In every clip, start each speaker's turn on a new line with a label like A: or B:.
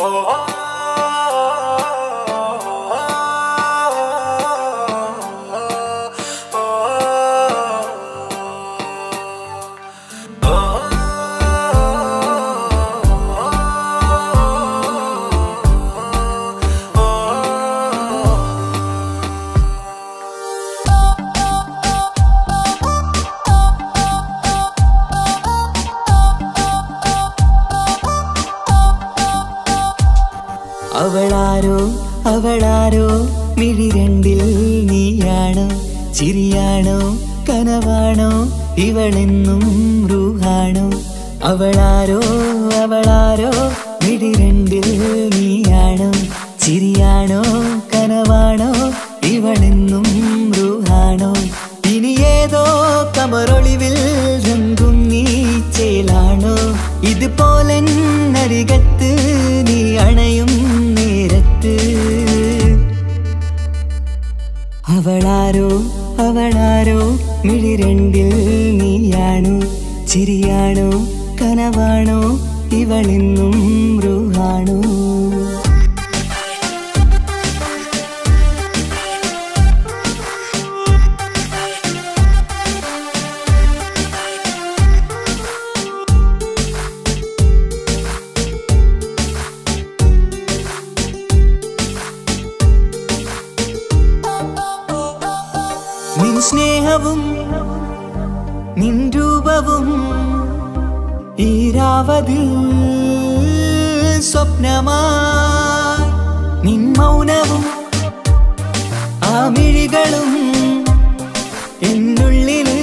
A: അവളാരോ അവളാരോ മിഴി രണ്ടിൽ നീയാണോ ചിരിയാണോ കനവാണോ ഇവളെന്നും റൂഹാണോ അവളാരോ അവളാരോ മിഴി രണ്ടിൽ നീയാണോ ചിരിയാണോ കനവാണോ ഇവളെന്നും റൂഹാണോ ഇനി ഏതോ കമറൊളിവിൽ രംഗും നീ ചേലാണോ ഇതുപോലെ നരികത്ത് നീ അണയും നേരത്ത് അവളാരോ അവളാരോ മിഴി രണ്ടിൽ നീയാണോ ചിരിയാണോ കനവാണോ ഇവളെന്നും റൂഹാണോ നിൻ സ്നേഹവും നിൻ രൂപവും ഈരാവതിൽ സ്വപ്നമായി നിൻ മൗനവും ആ മിഴികളും എന്നുള്ളില്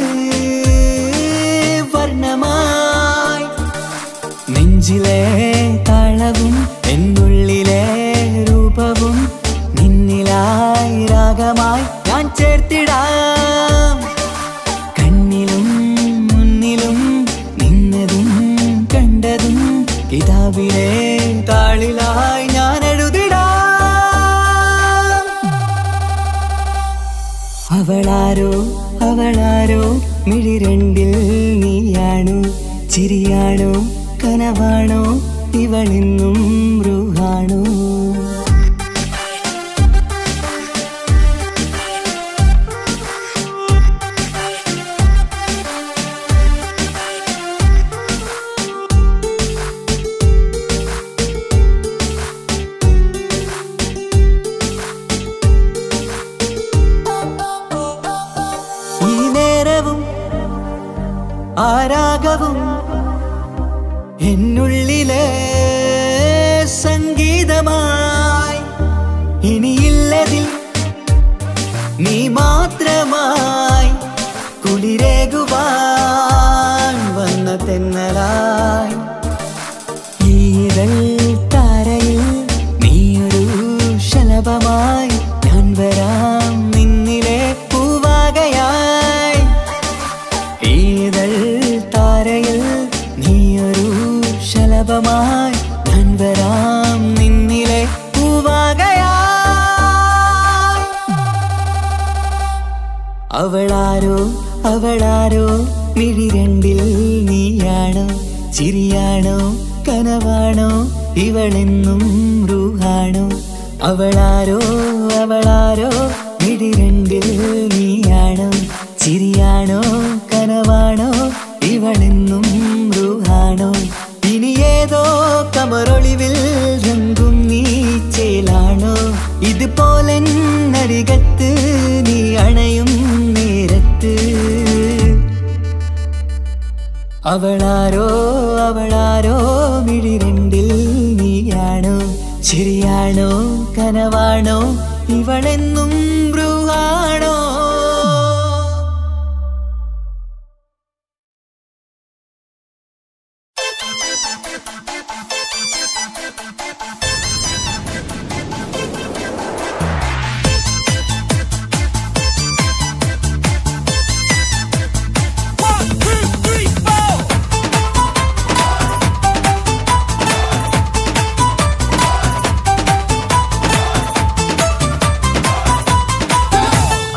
A: വർണ്ണമായി നെഞ്ചിലെ താളവും എന്നുള്ളിലെ രൂപവും നിന്നിലായി രാഗമായി ഞാൻ ചേർത്തിടാം കണ്ണിലും മുന്നിലും നിന്നതും കണ്ടതും കിതാബിലെ താളിലായി ഞാൻ എഴുതിടാം അവളാരോ അവളാരോ മിഴി രണ്ടിൽ നീയാണോ ചിരിയാണോ കനവാണോ ഇവളെന്നും റൂഹാണോ ഈ നേരവും ആരാഗവും എന്നുള്ളിലെ സംഗീതമായി ഇനിയില്ലതിൽ നീ മാത്രമായി കുളിരേകുവാൻ വന്ന തെന്നലായി ഈതൾ താരയിൽ നീയൊരു ശലഭമായി ഞാൻ വരാം നിന്നിലെ പൂവാകയായി ഈതൾ താരയിൽ നീയൊരു ശലഭമായി ഞാൻ വരാം നിന്നിലെ പൂവാകയായി അവളാരോ അവളാരോ മിഴി രണ്ടിൽ നീയാണോ ചിരിയാണോ കനവാണോ ഇവളെന്നും റൂഹാണോ അവളാരോ അവളാരോ മിഴി രണ്ടിൽ നീയാണോ ചിരിയാണോ കനവാണോ ഇവളെന്നും റൂഹാണോ ഇനി ഏതോ കമറൊളിവിൽ രംഗും നീ ചേലാണോ ഇതുപോലെ നരികത്ത് നീ അണയും നേരത്ത് അവളാരോ അവളാരോ മിഴി രണ്ടിൽ നീയാണോ ശരിയാണോ കനവാണോ ഇവളെന്നും ബ്രുവാണോ
B: One,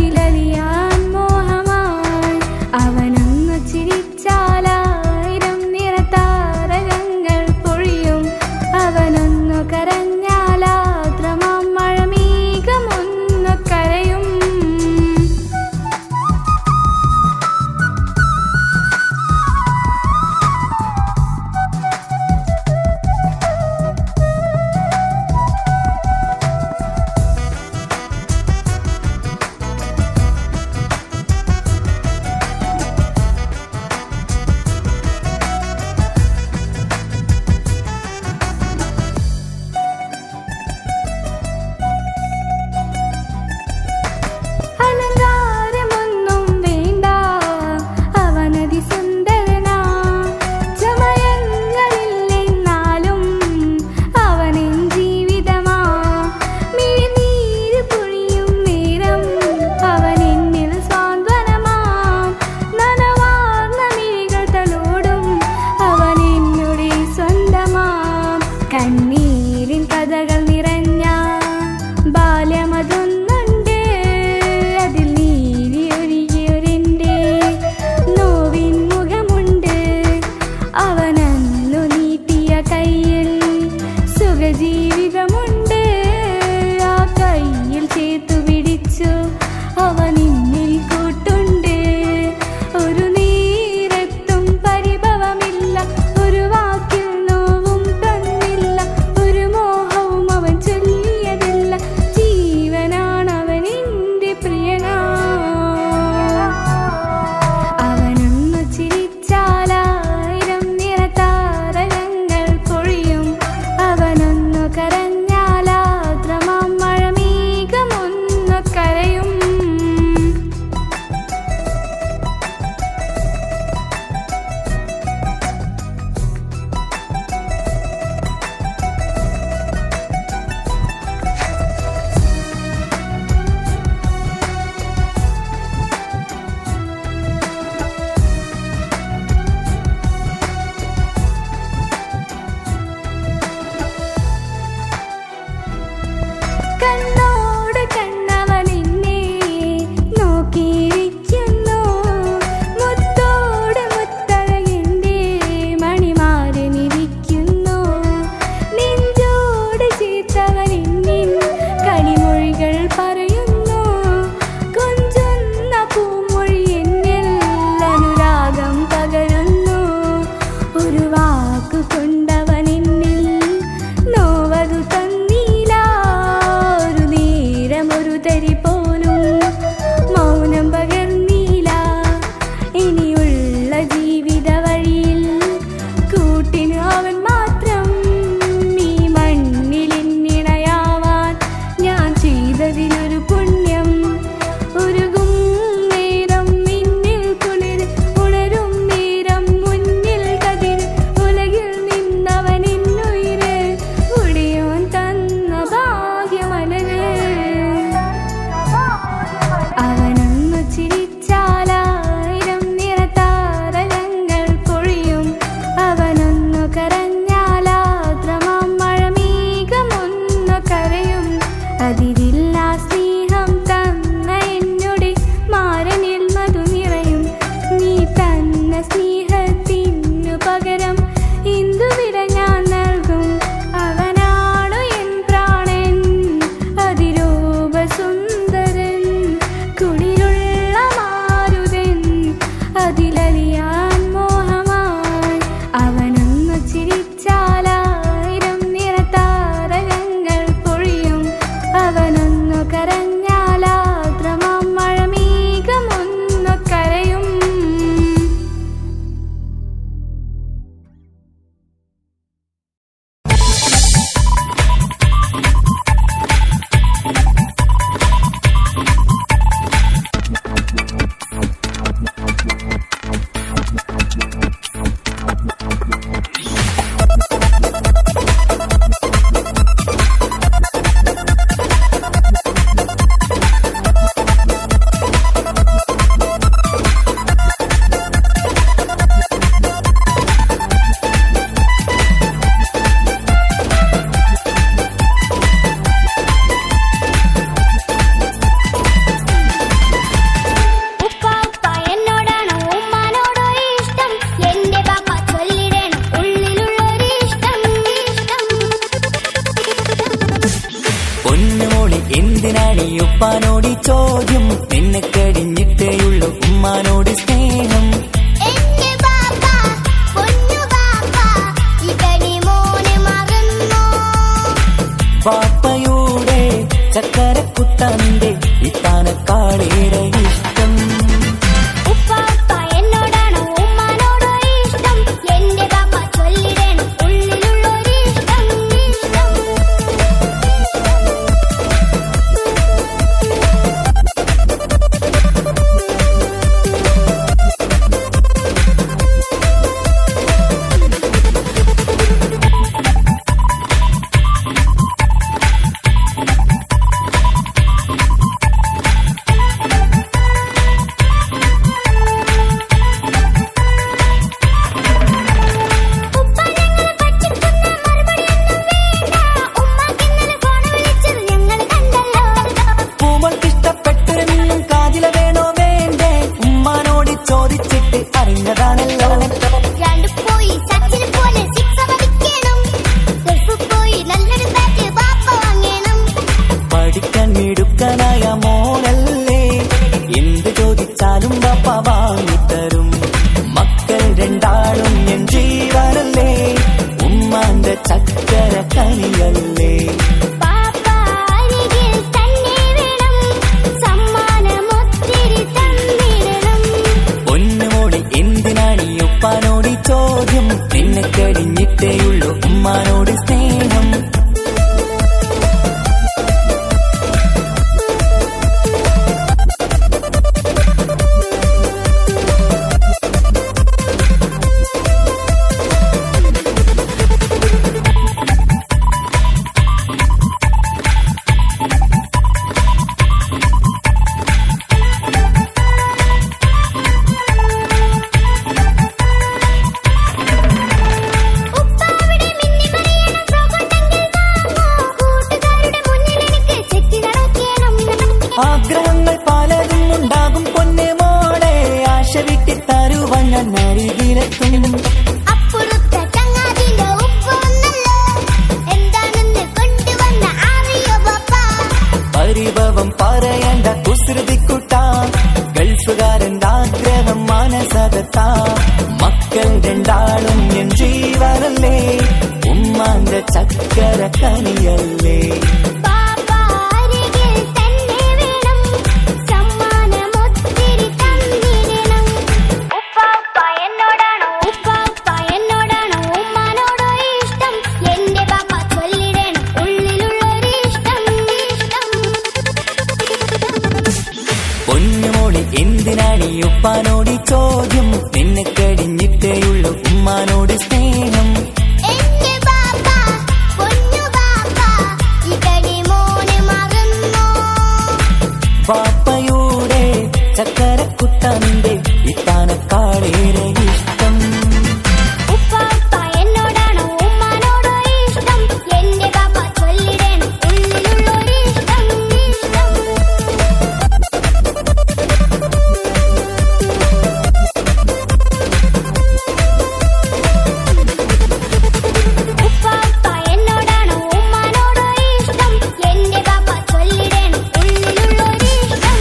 B: കനവിലലിയാൻ മോഹമായി അവനൊന്നു ചിരിച്ചാലായിരം നിറതാരകങ്ങൾ പൊഴിയും അവനൊന്നു കരഞ്ഞാലാദ്രമാം മഴമീകമൊന്നു കരയും
A: ഉമ്മാനോട് സ്നേഹം
C: എന്റെ ബാപ്പ പൊന്നു ബാപ്പ ഇതടി മോനെ മറന്നോ
A: പാപ്പയുടെ ചക്കരക്കുട്ടന്റെ ഇത്താനക്കാളേറെ ഇഷ്ടം
C: ഉപ്പാപ്പ എന്നോടാണോ ഉമ്മാനോടോ ഇഷ്ടം എന്റെ ബാപ്പ ചൊല്ലിടണം ഉള്ളിലുള്ളൊരു ഇഷ്ടം ഇഷ്ടം ഉപ്പ ഞങ്ങളെ പറ്റിക്കുന്ന മറുപടിയൊന്നും വേണ്ട ഉമ്മാക്കിന്നലെ ഫോൺ വിളിച്ചത് ഞങ്ങൾ കണ്ടല്ലോ
A: പൂമൾക്കിഷ്ടപ്പെട്ടൊരു മിന്നും കാതില വേണോ വേണ്ടേ ഉമ്മാനോട് ചോദിച്ചിട്ട് അറിഞ്ഞതാണല്ലോ
C: രണ്ട് പോയി സച്ചിനെ പോലെ സിക്സ് അടിക്കണം ഗൾഫ് പോയി നല്ലൊരു ബാറ്റ് ബാപ്പ വാങ്ങണം
A: പഠിക്കാൻ മിടുക്കനായ മോനല്ലേ എന്ത് ചോദിച്ചാലും പാപ്പ വാങ്ങിത്തരും മക്കൾ രണ്ടാളും എൻ ജീവനല്ലേ ഉമ്മാന്റെ ചക്കര കനിയല്ലേ
C: ബാപ്പ അരികിൽ തന്നെ വേണം സമ്മാനം ഒത്തിരി തന്നിടണം
A: പൊന്നുമോളി എന്തിനാണ് ഈ ഉപ്പാനോട് ഈ ചോദ്യം നിന്നെ കഴിഞ്ഞിട്ടേയുള്ളൂ ഉമ്മാനോട് സ്നേഹം
C: ഉപ്പ അവിടെ മിന്നി മറിയണ ഫ്രോക്കുണ്ടെങ്കിൽ വാങ്ങോ കൂട്ടുകാരുടെ മുന്നിൽ എനിക്ക് ചെത്തി നടക്കണം
A: ആഗ്രഹങ്ങൾ പലതും ഉണ്ടാകും പൊന്നെ മോളെ ആശ വിട്ടി തരുവാൻ ഞാൻ അരികിലെത്തും
C: അപ്പുറത്തെ ചങ്ങാതിന്റെ ഉപ്പ വന്നല്ലോ എന്താണെന്ന് കൊണ്ടുവന്ന അറിയോ ബാപ്പ
A: പരിഭവം പറയേണ്ട കുസൃതിക്കുട്ട ഗൾഫുകാരന്റെ ആഗ്രഹം മാനസകത്ത മക്കൾ രണ്ടാളും എൻ ജീവനല്ലേ ഉമ്മാന്റെ ചക്കര കനിയല്ലേ
C: ബാപ്പ അരികിൽ തന്നെ വേണം സമ്മാനം ഒത്തിരി തന്നിടണം ഉപ്പാപ്പ എന്നോടാണോ ഉപ്പാപ്പ എന്നോടാണോ ഉമ്മാനോടോ ഇഷ്ടം എന്റെ ബാപ്പ ചൊല്ലിടണം ഉള്ളിലുള്ളൊരു ഇഷ്ടം ഇഷ്ടം
A: പൊന്നുമോളി എന്തിനാണ് ഈ ഉപ്പാനോട് ഈ ചോദ്യം നിന്നെ കഴിഞ്ഞിട്ടേയുള്ളൂ ഉമ്മാനോട് സ്നേഹം
C: എന്റെ ബാപ്പ പൊന്നു ബാപ്പ ഇതടി മോനെ മറന്നോ
A: പാപ്പയുടെ ചക്കരക്കുട്ടന്റെ ഇത്താനക്കാളേറെ ഇഷ്ടം
C: ഉപ്പാപ്പ എന്നോടാണോ ഉമ്മാനോടോ ഇഷ്ടം എന്റെ ബാപ്പ ചൊല്ലിടണം ഉള്ളിലുള്ളൊരു ഇഷ്ടം ഇഷ്ടം ഉപ്പാപ്പ എന്നോടാണോ ഉമ്മാനോടോ ഇഷ്ടം എന്റെ ബാപ്പ ചൊല്ലിടണം ഉള്ളിലുള്ളൊരു ഇഷ്ടം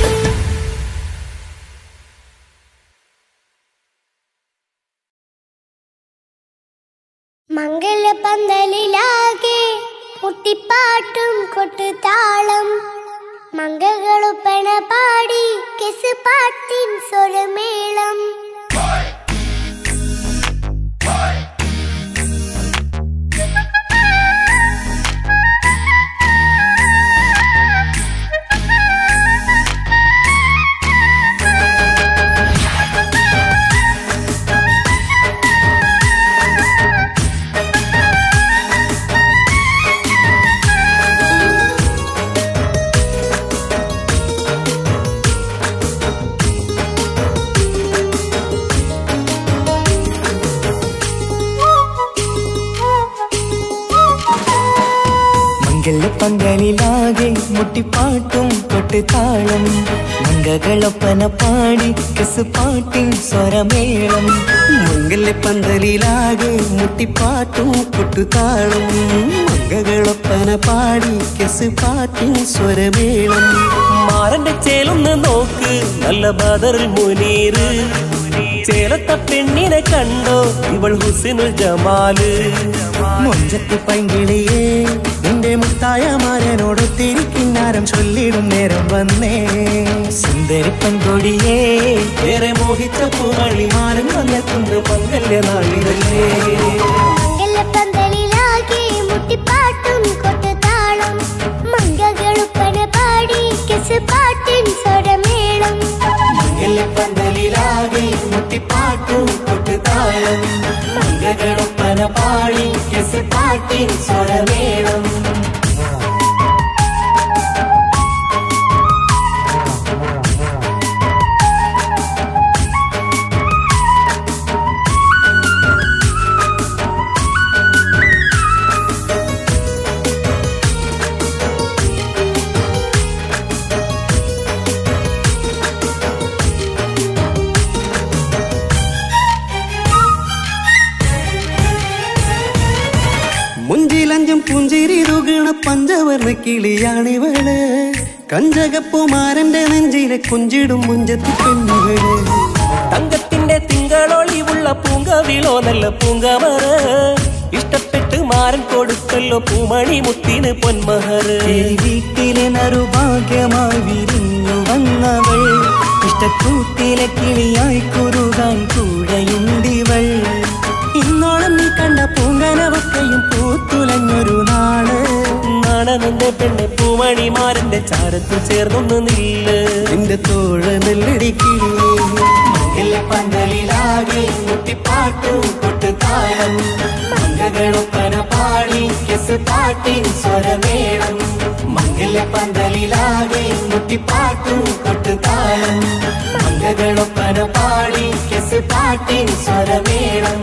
C: മംഗലപന്തലിലാകെ മുട്ടിപ്പാട്ടും കൊട്ടുതാളം മംഗളുപ്പണ പാടി കെസ് പാട്ടിൻ സ്വരമേളം
A: പന്തലിലാകെ മുട്ടിപ്പാട്ടും കൊട്ടുതാളം മംഗകളൊപ്പന പാടി കെസ് പാട്ടിൻ സ്വരമേളം
D: മംഗല്യ പന്തലിലാകെ മുട്ടിപ്പാട്ടും കൊട്ടുതാളം മംഗകളൊപ്പന പാടി കെസ് പാട്ടിൻ സ്വരമേളം
A: മാ
D: മാറന്റെ ചേലൊന്ന് നോക്ക് നല്ല ബദറിൽ മുനീറ് ചേലത്ത പെണ്ണിനെ കണ്ടോ ഇവൾ ഹുസിനുൽ ജമാല്
A: മുഞ്ചത്തി പൈങ്കിളിയേ നിന്റെ മുത്തായ മാരനോട് തിരിക്കിന്നാരം ചൊല്ലിടും നേരം വന്നേ സുന്ദരി പെൺകൊടിയേ
D: ഏറെ മോഹിച്ച പൂവളി മാരൻ വന്നെത്തുന്ന പങ്കല്യ നാളിതല്ലേ
C: മംഗലപ്പന്തലിലാകെ മുട്ടിപ്പാട്ടും കൊട്ടുതാളം മംഗകളുപ്പന പാടി കെസ് പാട്ടിൻ സ്വരമേളം
D: പന്തലിലാകെ മുട്ടിപ്പാട്ടും കൊട്ടുതാളം മംഗളൊപ്പന പാടി കെസ് പാട്ടിൻ സ്വരമേളം
A: മുഞ്ചിലഞ്ചും പുഞ്ചിരി തുകണ പഞ്ചവർണ്ണ കിളിയാണിവള് കഞ്ചകപ്പുമാരന്റെ നെഞ്ചിലെ കുഞ്ചിടും മുഞ്ചത്തി പെണ്ണുകള്
D: തങ്കത്തിന്റെ തിങ്കളൊളിവുള്ള പൂങ്കവിളോ നല്ല പൂങ്കമറ ഇഷ്ടപ്പെട്ട് മാരൻ കൊടുത്തല്ലോ പൂമണി മുത്തിന് പൊന്മഹർ
A: ഈ വീട്ടിലെ നറുഭാഗ്യമായി വിരിഞ്ഞു വന്നവൾ ഇഷ്ടക്കൂട്ടിലെ കിളിയായി കുറുകാൻ കൂടെയുണ്ടിവൾ ഇന്നോളം നീ കണ്ട പൂങ്കനവക്കയും പൂത്തുലഞ്ഞൊരു നാള്
D: നാണനന്റെ പെണ്ണെ പൂമണിമാരന്റെ ചാരത്തിൽ ചേർന്നൊന്ന് നില്ല്
A: നിന്റെ തോഴ നെല്ലടിക്കിളിയേ
D: പന്തലിലാകെ മുട്ടിപ്പാട്ടും കൊട്ടുതാളം മംഗളൊപ്പന പാടി കെസ് പാട്ടിൻ സ്വരമേളം മംഗല പന്തലിലാകെ മുട്ടിപ്പാട്ടും കൊട്ടുതാളം മംഗളൊപ്പന പാടി കെസ് പാട്ടിൻ സ്വരമേളം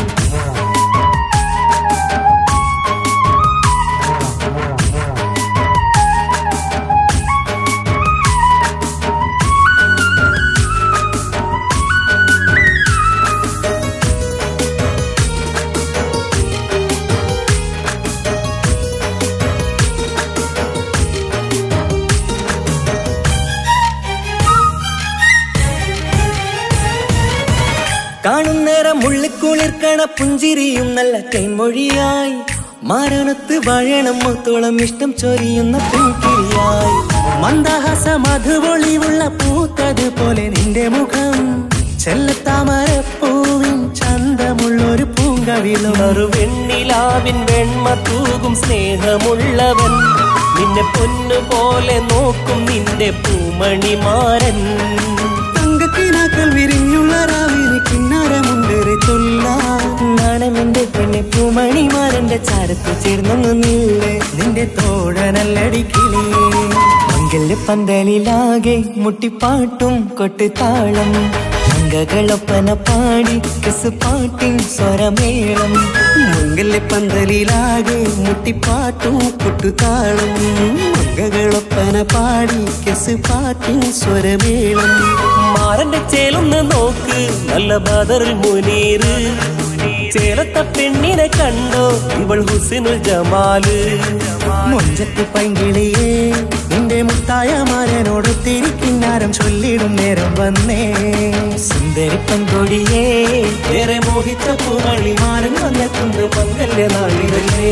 A: കാണുന്നേരം മുള്ളിക്കുളിർക്കണ പുഞ്ചിരിയും നല്ല കൈമൊഴിയായി മാരണത്ത് വാഴണം മുത്തോളം ഇഷ്ടം ചൊരിയുന്ന പെൺകിളിയായി മന്ദഹാസ മധുപൊളിവുള്ള പൂത്തത് പോലെ നിന്റെ മുഖം ചെല്ലത്താമരപ്പൂവിൻ ചന്തമുള്ളൊരു പൂങ്കവിളും
D: വെണ്ണിലാവിൻ വെണ്മ തൂകും സ്നേഹമുള്ളവൻ നിന്നെ പൊന്നുപോലെ നോക്കും നിന്റെ പൂമണിമാരൻ
A: തങ്കക്കിനാക്കൾ വിരിഞ്ഞുള്ള രാവിന് കിന്നാരമുണ്ടേറെ ചൊല്ലാൻ നാണമെന്റെ പെണ്ണെ പൂമണിമാരന്റെ ചാരത്ത് ചേർന്നൊന്നു നില്ലേ നിന്റെ തോഴനല്ലടിക്കിളിയേ മംഗല്യ പന്തലിലാകെ മുട്ടിപ്പാട്ടും കൊട്ടുതാളം മംഗകളൊപ്പന പാടി കസ് പാട്ടിൻ സ്വരമേളം മംഗല്യ പന്തലിലാകെ മുട്ടിപ്പാട്ടും കൊട്ടുതാളം മംഗകളൊപ്പന പാടി കസ് പാട്ടിൻ സ്വരമേളം
D: മാറന്റെ ചേലൊന്ന് നോക്ക് നല്ല ബദറിൽ മുനീറ് ചേലത്ത പെണ്ണിനെ കണ്ടോ ഇവൾ ഹുസിനുൽ ജമാല്
A: മുഞ്ചത്തി പൈങ്കിളിയേ നിന്റെ മുത്തായ മാരനോട് തിരിക്കിന്നാരം ചൊല്ലിടും നേരം വന്നേ സുന്ദരി പെൺകൊടിയേ
D: ഏറെ മോഹിച്ച പൂവളി മാരൻ വന്നെത്തുന്ന പങ്കല്യ നാളിതല്ലേ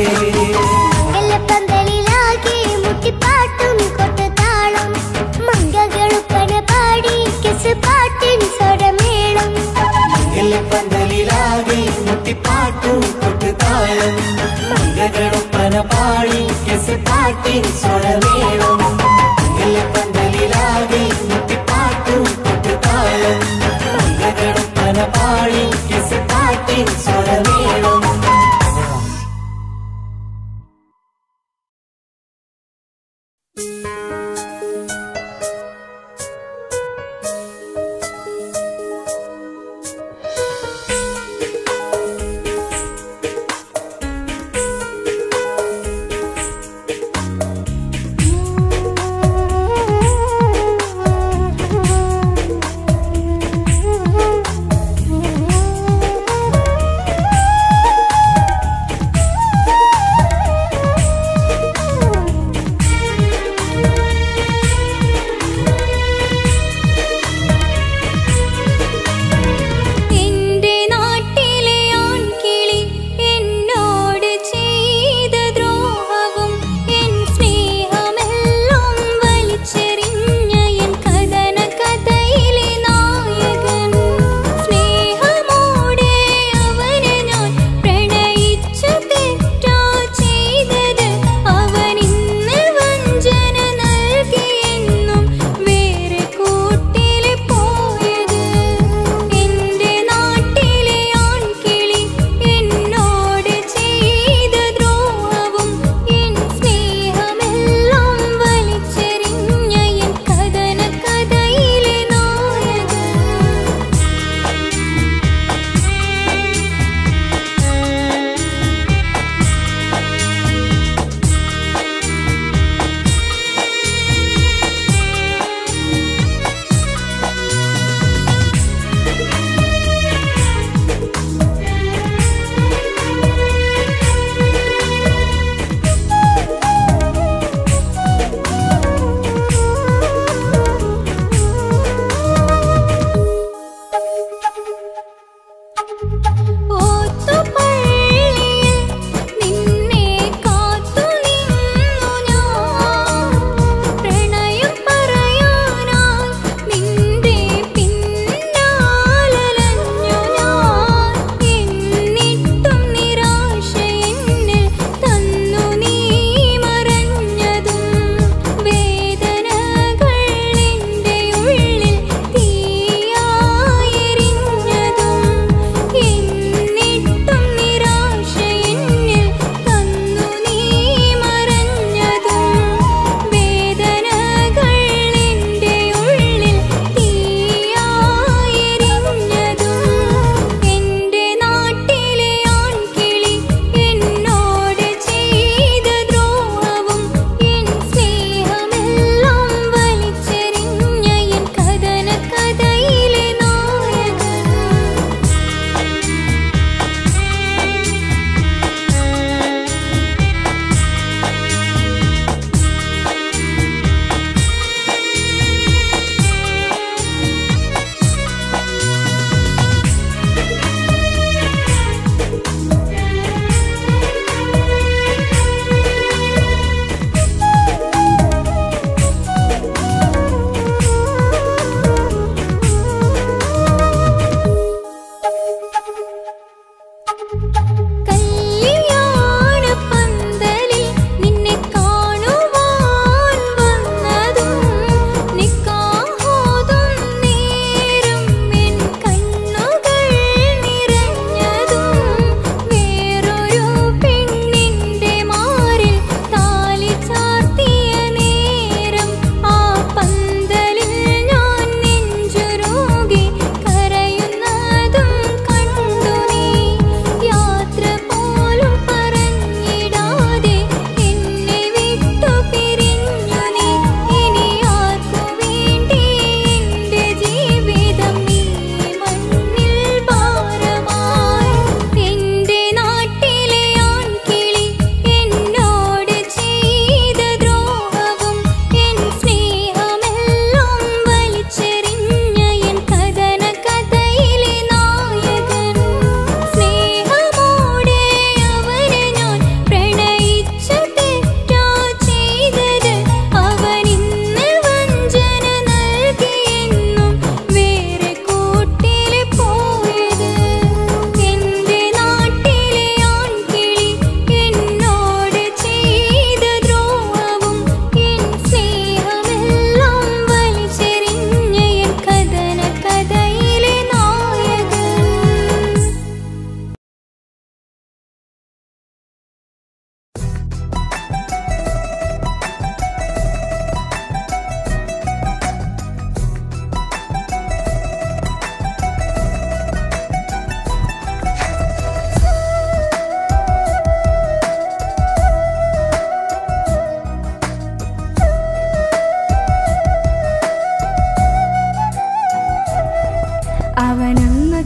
C: മംഗലപ്പന്തലിലാകെ മുട്ടിപ്പാട്ടും കൊട്ടുതാളം മംഗകളുപ്പന പാടി കെസ് പാട്ടിൻ സ്വരമേളം
D: പന്തലിലാകെ മുട്ടിപ്പാട്ടും കൊട്ടുതാളം മംഗളൊപ്പന പാടി കെസ് പാട്ടിൻ സ്വരമേളം പന്തലിലാകെ മുട്ടിപ്പാട്ടും കൊട്ടുതാളം മംഗളൊപ്പന പാടി കെസ് പാട്ടിൻ സ്വരമേളം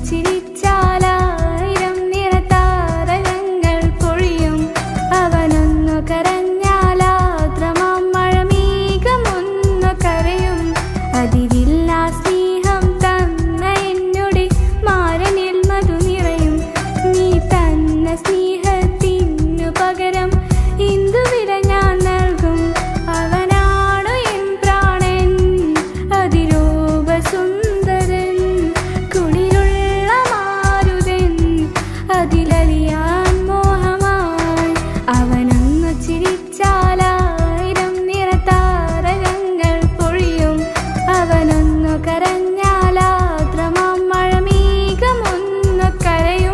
B: ചിരിച്ചാലായിരം നിറതാരകങ്ങൾ പൊഴിയും അവനൊന്നു കരഞ്ഞാലാദ്രമാം മഴമേഘമൊന്നു കരയും അതിരില്ല സ്നേഹം തന്ന എന്നോട് മാരനിൽ മധു നിറയും നീ തന്ന സ്നേഹത്തിനു പകരം ഇന്ദു വില ഞാൻ നൽകും അവനാണു എൻ പ്രാണൻ അതിരൂപ സുന്ദരൻ കുളിരുള്ള മാരുതൻ അതിലലിയാൻ മോഹമായി അവനൊന്നു ചിരിച്ചാലായിരം നിറതാരകങ്ങൾ പൊഴിയും അവനൊന്നു കരഞ്ഞാലാദ്രമാം മഴമേഘമൊന്നു കരയും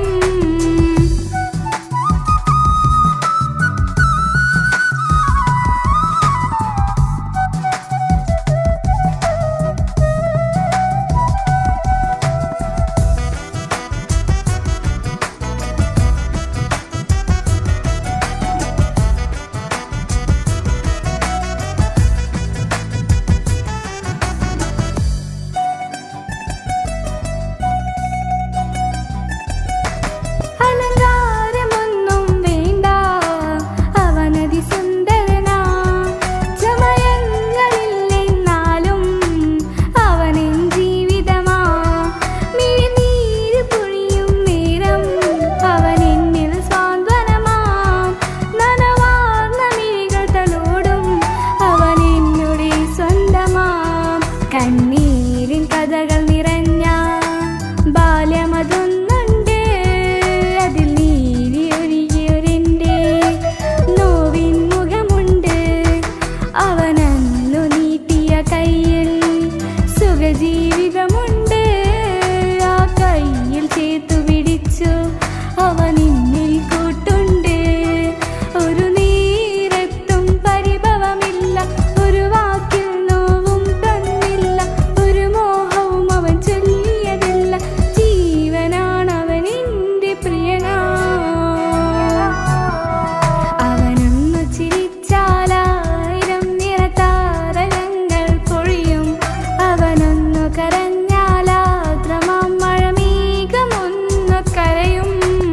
B: അലങ്കാരമൊന്നും വേണ്ട അവനതി സുന്ദരനാ ചമയങ്ങളില്ലെന്നാലും അവനിൻ ജീവിതമാ മിഴിനീര് പൊഴിയും നേരം അവനെന്നിൽ സ്വാന്തനമാ നനവാർന്ന മിഴികൾ തലോടും അവനെന്നുടെ സ്വന്തമാം കണ്ണീരിൻ കഥകൾ നിറഞ്ഞ ബാല്യമതൊന്നുണ്ട് അതിൽ നീരി ഒഴുകിയൊരെൻ്റെ നോവിൻ മുഖമുണ്ട് അവനന്നു നീട്ടിയ കയ്യിൽ സുഖജീവിതമുണ്ട് ആ കയ്യിൽ ചേർത്തു പിടിച്ചു അവനിന്നിൽ കൂട്ടുണ്ട് ഒരു നേരത്തും പരിഭവമില്ല ഒരു വാക്കിൽ നോവും തന്നില്ല ഒരു മോഹവും അവൻ ചൊല്ലിയതില്ല ജീവനാണ് അവൻ എൻ്റെ പ്രിയനാ അവനൊന്നു ചിരിച്ചാലായിരം നിറതാരകങ്ങൾ പൊഴിയും അവനൊന്നു കരഞ്ഞാലാദ്രമാം മഴമേഘമൊന്നു കരയും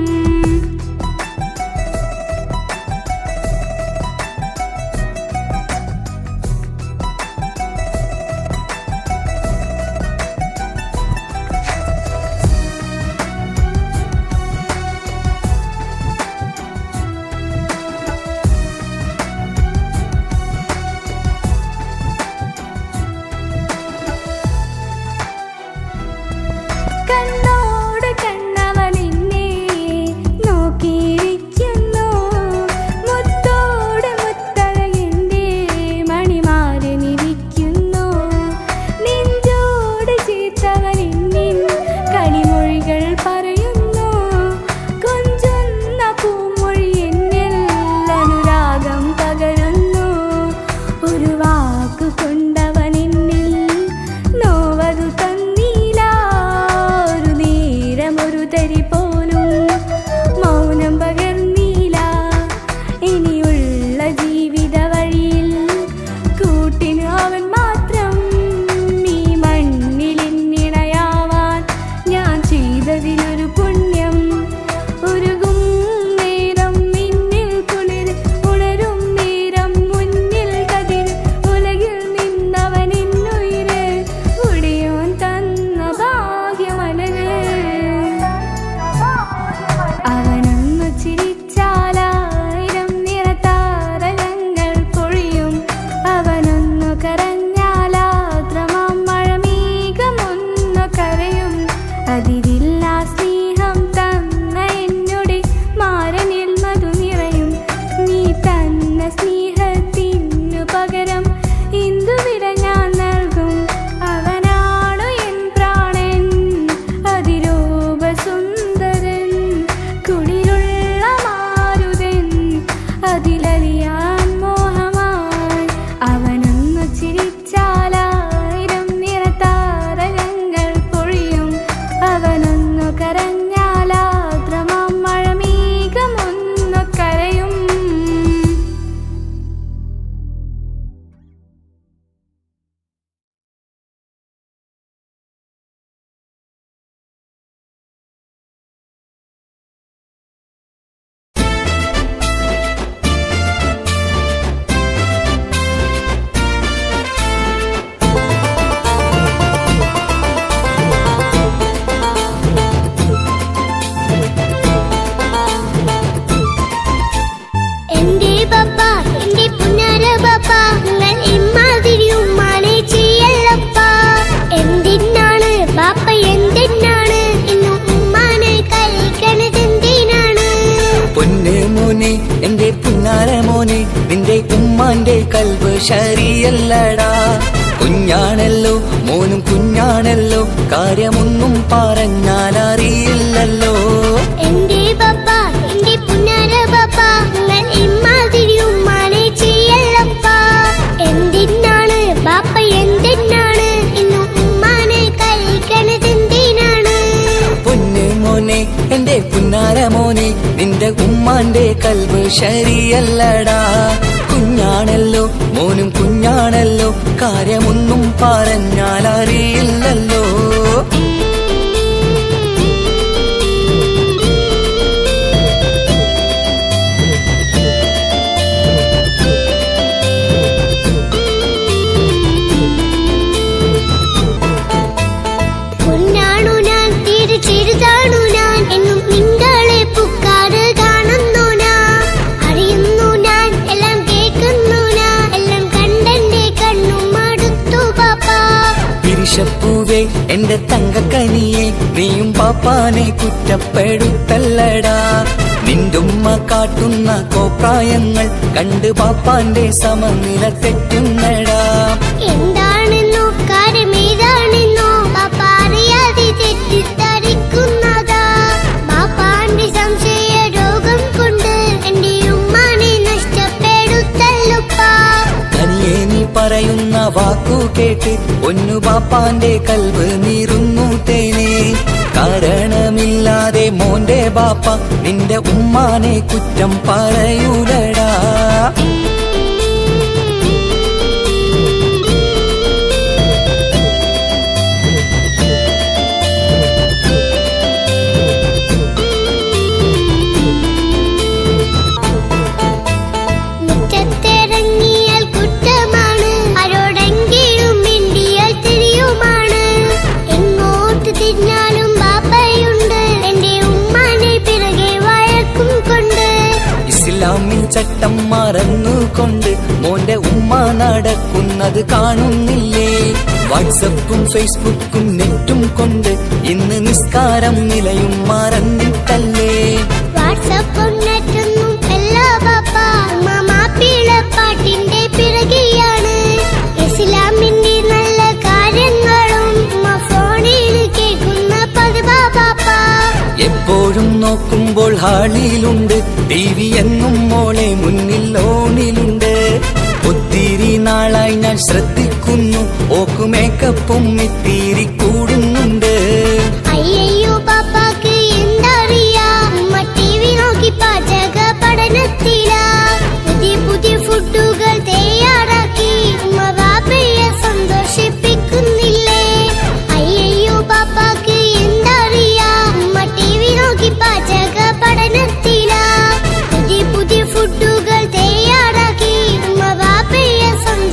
B: കണ്ണോട് കണ്ണവൻ എന്നെ നോക്കിയിരിക്കുന്നു മുത്തോട് മുത്തഴകിൻ്റെ മണിമാരനിരിക്കുന്നു നെഞ്ചോട് ചേർത്തവൻ എന്നിൻ കളിമൊഴികൾ പറയുന്നു കൊഞ്ചുന്ന പൂമൊഴി എന്നിൽ അനുരാഗം പകരുന്നു ഒരു വാക്കു കൊണ്ടവൻ എന്നിൽ നോവതു തന്നീല ഒരു നേരം ഒരു തരി പോലും മൗനം പകർന്നീല ഇനിയുള്ള ജീവിത വഴിയിൽ കൂട്ടിന് അവൻ മാത്രം ഈ മണ്ണിൽ എന്നിണയാവാൻ ഞാൻ ചെയ്തതിനൊരു പുണ്യം ഉരുകും നേരം മിന്നിൽ കുളിർ ഉണരും നേരം മുന്നിൽ കതിർ ഉലകിൽ നിന്നവൻ ഇന്നുയിര് ഉടിയോൻ തന്ന ഭാഗ്യമലര് അവനൊന്നു ചിരിച്ചാലായിരം നിറതാരകങ്ങൾ പൊഴിയും അവനൊന്നു കരഞ്ഞാലാദ്രമാം മഴമേഘമൊന്നു കരയും അതിരില്ല സ്നേഹം തന്ന എന്നോട് മാരനിൽ മധു നിറയും നീ തന്ന സ്നേഹത്തിനു പകരം ഇന്ദു വില ഞാൻ നൽകും അവനാണു എൻ പ്രാണൻ അതിരൂപ സുന്ദരൻ കുളിരുള്ള മാരുതൻ അതിലലിയാൻ മോഹമായി അവനൊന്നു ചിരിച്ചാലായിരം നിറതാരകങ്ങൾ പൊഴിയും അവൻ
A: ഉമ്മാന്റെ കൽവ് ശരിയല്ലടാ കുഞ്ഞാണല്ലോ മോനും കുഞ്ഞാണല്ലോ കാര്യമൊന്നും പറഞ്ഞാൽ അറിയില്ലല്ലോ
C: എന്റെ പപ്പ എന്റെ പുന്നാര പപ്പ നിങ്ങൾ ഇമ്മാതിരി ഉമ്മാനെ ചെയ്യല്ലപ്പ എന്തിനാണ് ബാപ്പ എന്തിനാണ് ഇന്ന് ഉമ്മാനെ കഴിക്കണത് എന്തിനാണ്
A: പൊന്നു മോനെ എന്റെ പുന്നാര മോനെ നിന്റെ ഉമ്മാന്റെ കൽവ് ശരിയല്ലടാ കുഞ്ഞാണല്ലോ മോനും കുഞ്ഞാണല്ലോ കാര്യമൊന്നും പറഞ്ഞാൽ അറിയില്ലല്ലോ
C: പൊന്നാണു ഞാൻ തീരെ ചെറുതാണു ഞാൻ എന്നും നിങ്ങളെ പുക്കാറ് കാണുന്നു ഞാൻ അറിയുന്നു ഞാൻ എല്ലാം കേൾക്കുന്നു ഞാൻ എല്ലാം കണ്ടെന്റെ കണ്ണും മടുത്തു പാപ്പ
A: പിരിശപ്പൂവേ എന്റെ തങ്കക്കനിയെ നീയും പാപ്പാനെ കുറ്റപ്പെടുത്തല്ലടാ നിന്റുമ്മ കാട്ടുന്ന കോപ്രായങ്ങൾ കണ്ട് പാപ്പാന്റെ സമനില തെറ്റുന്നടാ
C: എന്താണെന്നോ കാര്യമേതാണെന്നോ പാപ്പ അറിയാതെ തെറ്റിദ്ധരിക്കുന്നതാ പാപ്പാന്റെ സംശയ രോഗം കൊണ്ട് എന്റെ ഉമ്മാനെ നഷ്ടപ്പെടുത്തല്ലുപ്പാ
A: തനിയെ നീ പറയുന്ന വാക്കു കേട്ട് ഒന്നു പാപ്പാന്റെ കൽവ് നീറുന്നു തേനെ കാരണമില്ലാതെ മോന്റെ ബാപ്പ നിന്റെ ഉമ്മാനെ കുറ്റം പറയൂലടാ
C: മുറ്റത്തിറങ്ങിയാൽ കുറ്റമാണ് ആരോടെങ്കിലും മിണ്ടിയാൽ തിരിയുമാണ് എങ്ങോട്ട് തിരിഞ്ഞാലും ബാപ്പയുണ്ട് എന്റെ ഉമ്മാനെ പിറകെ വഴക്കും കൊണ്ട്
A: ഇസ്ലാമിൽ ചട്ടം മറന്നുകൊണ്ട് മോന്റെ ഉമ്മ നടക്കുന്നത് കാണുന്നില്ലേ വാട്സപ്പും ഫേസ്ബുക്കും നെറ്റും കൊണ്ട് ഇന്ന് നിസ്കാരം നിലയും മറന്നിട്ടല്ലേ
C: വാട്സപ്പും നെറ്റൊന്നും അല്ല ബാപ്പ ഉമ്മ മാപ്പിള പാട്ടിന്റെ പിറകെയാണ് ഇസ്ലാമിന്റെ നല്ല കാര്യങ്ങളും ഉമ്മ ഫോണിൽ കേൾക്കുന്ന പതിവാ ബാപ്പ
A: എപ്പോഴും നോക്കുമ്പോൾ ഹാളിയിലുണ്ട് ടി വി എന്നും മോളെ മുന്നിൽ ഓണിലുണ്ട് ഒത്തിരി നാളായി ഞാൻ ശ്രദ്ധിക്കുന്നു ഓക്ക് മേക്കപ്പും ഇത്തിരി കൂടുന്നുണ്ട്
C: അയ്യയ്യോ പാപ്പാക്ക് എന്തറിയാ ഉമ്മ ടി വി നോക്കി പാചക പഠനത്തിലാ പുതിയ പുതിയ ഫുഡുകൾ തയ്യാറാക്കി ഉമ്മ ബാപ്പയെ സന്തോഷിപ്പിക്കുന്നില്ലേ അയ്യയ്യോ പാപ്പാക്ക് എന്തറിയാ ഉമ്മ ടി വി നോക്കി പാചക പഠനത്തിലാ പുതിയ പുതിയ ഫുഡുകൾ തയ്യാറാക്കി ഉമ്മ ബാപ്പയെ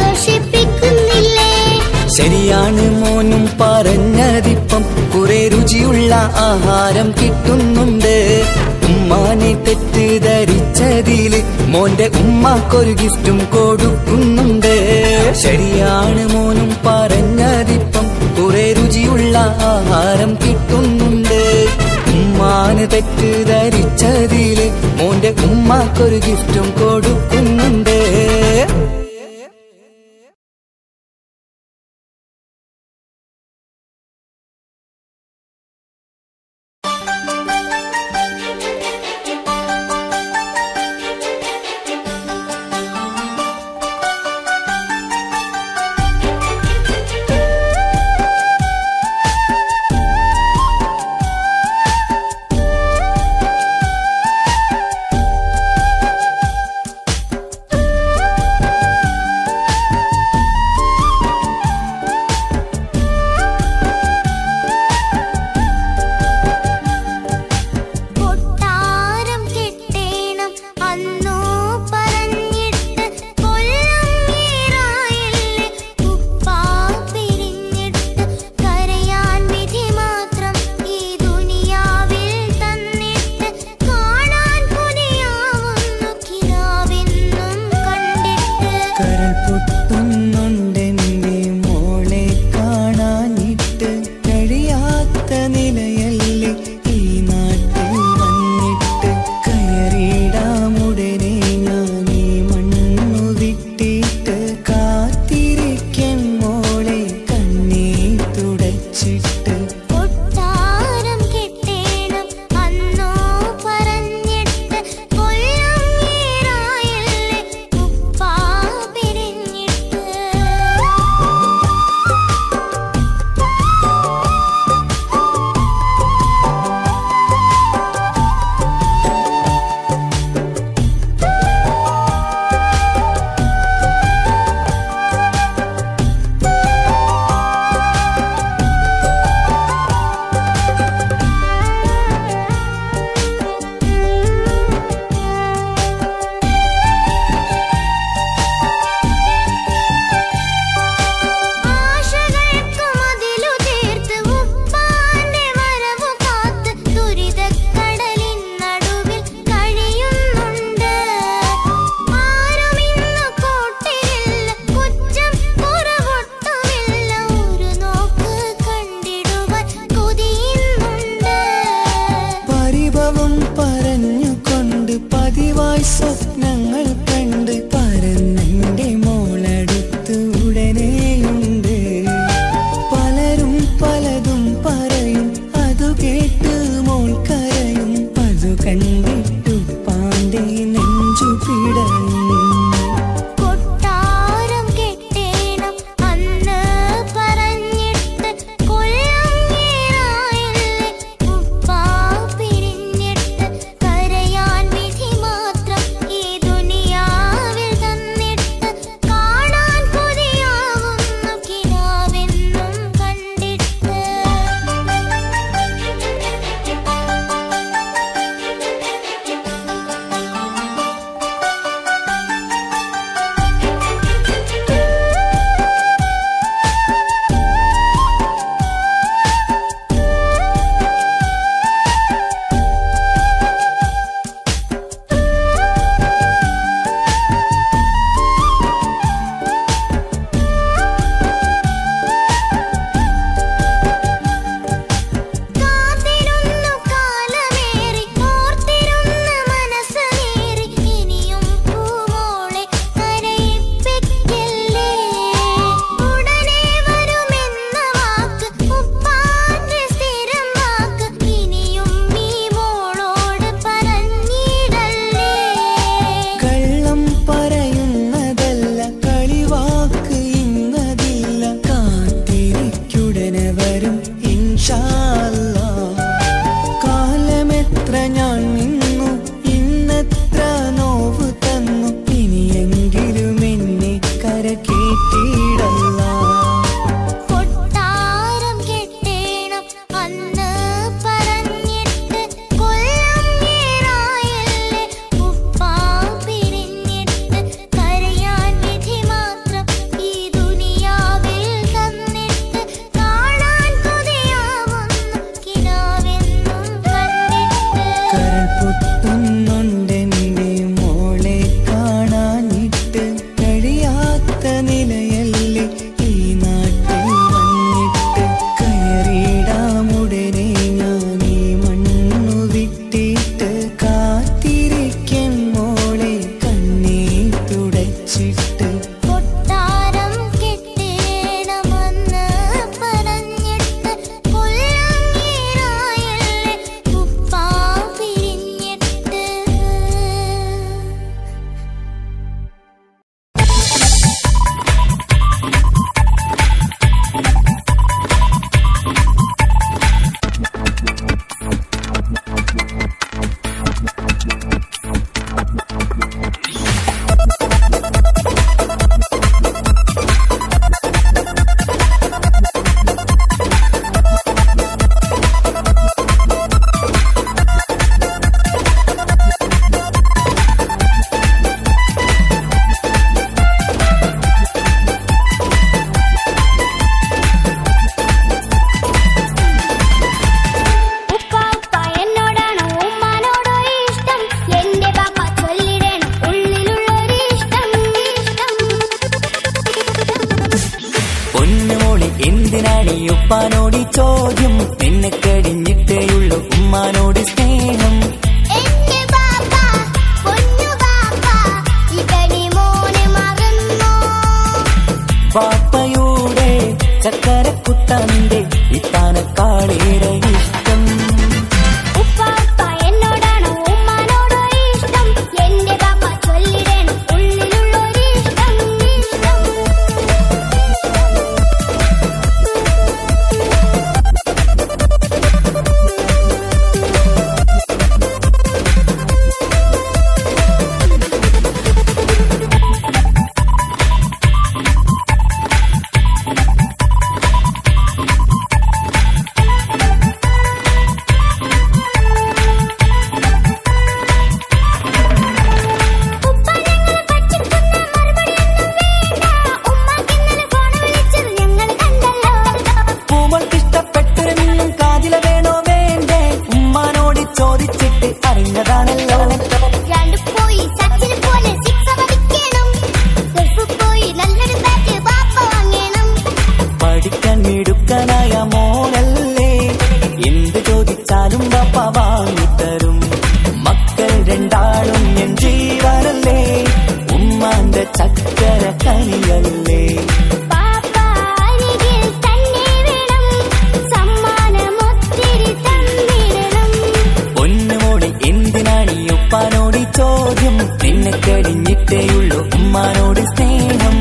C: സന്തോഷിപ്പിക്കുന്നില്ലേ
A: ശരിയാണ് മോനും പറഞ്ഞതിപ്പം കുറെ രുചിയുള്ള ആഹാരം കിട്ടുന്നുണ്ട് ഉമ്മാനെ തെറ്റിദ്ധരിച്ചതില് മോന്റെ ഉമ്മാക്കൊരു ഗിഫ്റ്റും കൊടുക്കുന്നുണ്ട് ശരിയാണ് മോനും പറഞ്ഞതിപ്പം കുറെ രുചിയുള്ള ആഹാരം കിട്ടുന്നുണ്ട് ഉമ്മാന് തെറ്റിദ്ധരിച്ചതില് മോന്റെ ഉമ്മാക്കൊരു ഗിഫ്റ്റും കൊടുക്കുന്നുണ്ട് കനിയല്ലേ
C: പാപ്പ അരികിൽ തന്നെ വേണം സമ്മാനമൊത്തിരി തന്നിടണം
A: പൊന്നുമോടി എന്തിനാണ് ഈ ഉപ്പാനോട് ഈ ചോദ്യം നിന്നെ കഴിഞ്ഞിട്ടേയുള്ളൂ ഉമ്മാനോട് സ്നേഹം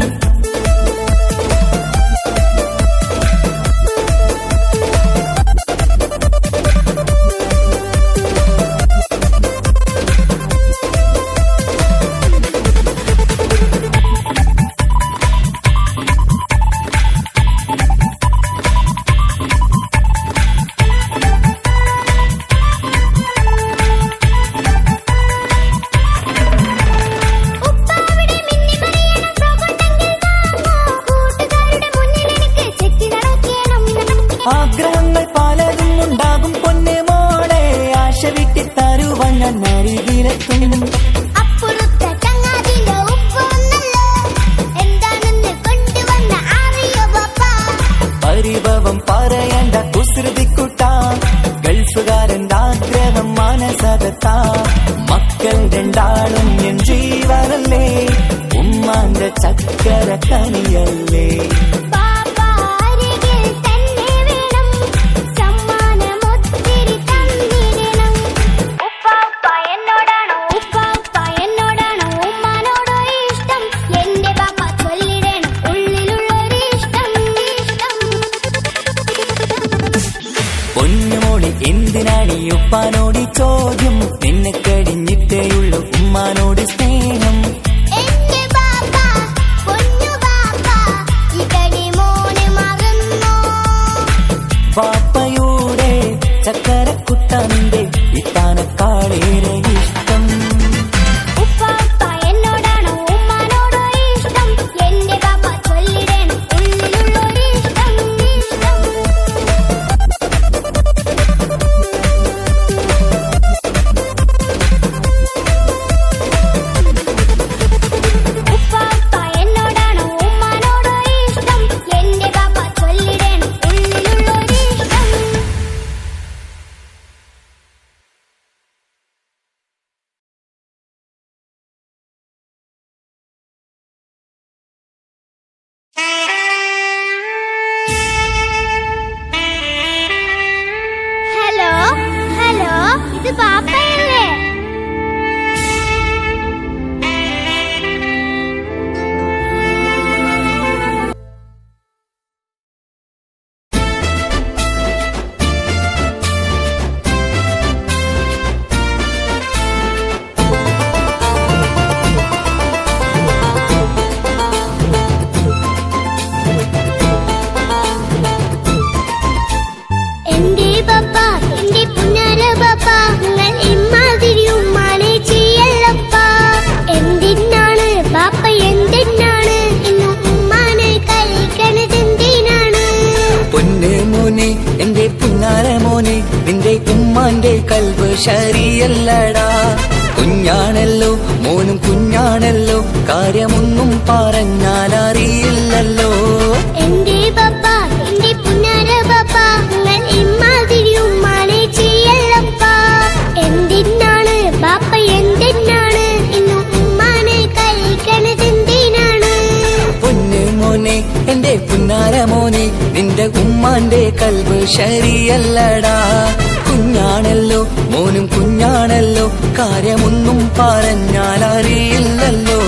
C: ഉപ്പാവിടെ മിന്നി മറിയണം ഫ്രോക്കൊണ്ടെങ്കിൽ വാങ്ങോ കൂട്ടുകാരുടെ മുന്നിൽ എനിക്ക് ചെത്തി നടക്കണം
A: ആഗ്രഹങ്ങൾ പലതും ഉണ്ടാകും പൊന്നെ മോളെ ആശ വിട്ടി തരുവാൻ ഞാൻ അരികിലെത്തും
C: അപ്പുറത്തെ ചങ്ങാതിന്റെ ഉപ്പൊന്നല്ലോ എന്താണെന്ന് കൊണ്ടുവന്ന അറിയോ പാപ്പ
A: പരിഭവം പറയണ്ട കുസൃതിക്കുട്ട ഗൾഫുകാരന്റെ ആഗ്രഹം മനസകത്ത മക്കൾ രണ്ടാളും എൻ ജീവനല്ലേ ഉമ്മാന്റെ ചക്കര കനിയല്ലേ
C: പാപ്പ അരികിൽ തന്നെ വേണം സമ്മാനമൊത്തിരി തന്നിടണം ഉപ്പ ഉപ്പ എന്നോടാണോ ഉപ്പ ഉപ്പ എന്നോടാണോ ഉമ്മാനോടോ ഇഷ്ടം എന്റെ പാപ്പ ചൊല്ലിടണം ഉള്ളിലുള്ളൊരു ഇഷ്ടം ഇഷ്ടം
A: പൊന്നുമോളി എന്തിനാണ് ഈ ഉപ്പാനോട് ഈ ചോദ്യം നിന്നെ കഴിഞ്ഞിട്ടേയുള്ളൂ ഉമ്മാനോട് സ്നേഹം
C: എന്റെ പാപ്പ പൊന്നു പാപ്പ ഇകടി മോനെ മറന്നോ
A: പാപ്പയുടെ ചക്കരക്കുട്ടന്റെ ഇത്താനക്കാളേറെ ഇഷ്ടം
C: ഉപ്പ ഉപ്പ എന്നോടാണോ ഉമ്മാനോടോ ഇഷ്ടം എന്റെ പാപ്പ ചൊല്ലിടണം ഉള്ളിലുള്ളൊരു ഇഷ്ടം ഇഷ്ടം ഉപ്പ ഉപ്പ എന്നോടാണോ ഉമ്മാനോടോ ഇഷ്ടം എന്റെ പാപ്പ ചൊല്ലിടണം ഉള്ളിലുള്ളൊരു ഇഷ്ടം ഹലോ ഹലോ ഇത് പാപ്പയല്ലേ എന്റെ പപ്പ എന്റെ പുന്നാര പപ്പ നിങ്ങൾ ഇമ്മാതിരി ഉമ്മാനെ ചെയ്യല്ലപ്പ എന്തിനാണ് പാപ്പ എന്തിനാണ് ഇന്ന് ഉമ്മാനെ കഴിക്കണത് എന്തിനാണ്
A: പൊന്ന് മോനെ എന്റെ പുന്നാര മോനെ നിന്റെ ഉമ്മാന്റെ കൽവ് ശരിയല്ലടാ കുഞ്ഞാണല്ലോ മോനും കുഞ്ഞാണല്ലോ കാര്യമൊന്നും പറഞ്ഞാൽ അറിയില്ലല്ലോ
C: എന്റെ പപ്പ എന്റെ പുന്നാര പപ്പ നിങ്ങൾ ഇമ്മാതിരി ഉമ്മാനെ ചെയ്യല്ലപ്പ എന്തിനാണ് പാപ്പ എന്തിനാണ് ഇന്ന് ഉമ്മാനെ കഴിക്കണത് എന്തിനാണ്
A: പൊന്ന് മോനെ എന്റെ പുന്നാര മോനെ നിന്റെ ഉമ്മാന്റെ കൽവ് ശരിയല്ലടാ കുഞ്ഞാണല്ലോ മോനും കുഞ്ഞാണല്ലോ കാര്യമൊന്നും പറഞ്ഞാൽ അറിയില്ലല്ലോ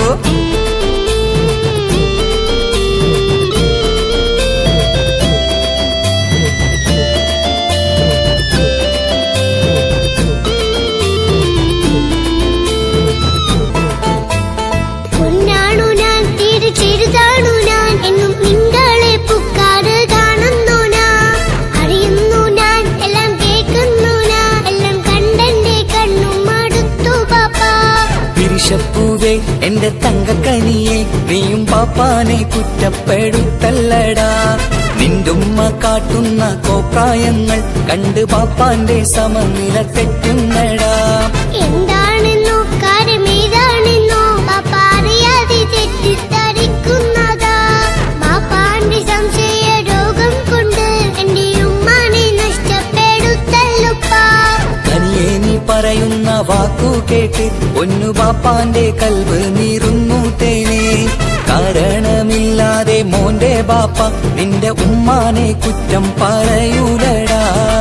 C: പൊന്നാണു ഞാൻ തിരിച്ചെഴുതാണു ഞാൻ എന്നും നിങ്ങളെ പുക്കാറ് കാണുന്നു ഞാൻ അറിയുന്നു ഞാൻ എല്ലാം കേൾക്കുന്നു ഞാൻ എല്ലാം കണ്ടെന്റെ കണ്ണും മടുത്തു പാപ്പ
A: പിരിശപ്പൂവേ എന്റെ തങ്കക്കനിയെ നീയും പാപ്പാനെ കുറ്റപ്പെടുത്തല്ലടാ നിന്റുമ്മ കാട്ടുന്ന കോപ്രായങ്ങൾ കണ്ട് പാപ്പാന്റെ സമനില തെറ്റുന്നടാ
C: എന്താണെന്നോ കാര്യമേതാണെന്നോ പാപ്പ അറിയാതെ തെറ്റിദ്ധരിക്കുന്നതാ പാപ്പാന്റെ സംശയ രോഗം കൊണ്ട് എന്റെ ഉമ്മാനെ നഷ്ടപ്പെടുത്തല്ലുപ്പാ
A: കനിയെ നീ പറയുന്ന വാക്കു കേട്ട് ഒന്നു ബാപ്പാന്റെ കൽവ് നീറുന്നു തേനെ കാരണമില്ലാതെ മോന്റെ ബാപ്പ നിന്റെ ഉമ്മാനെ കുറ്റം പറയൂലടാ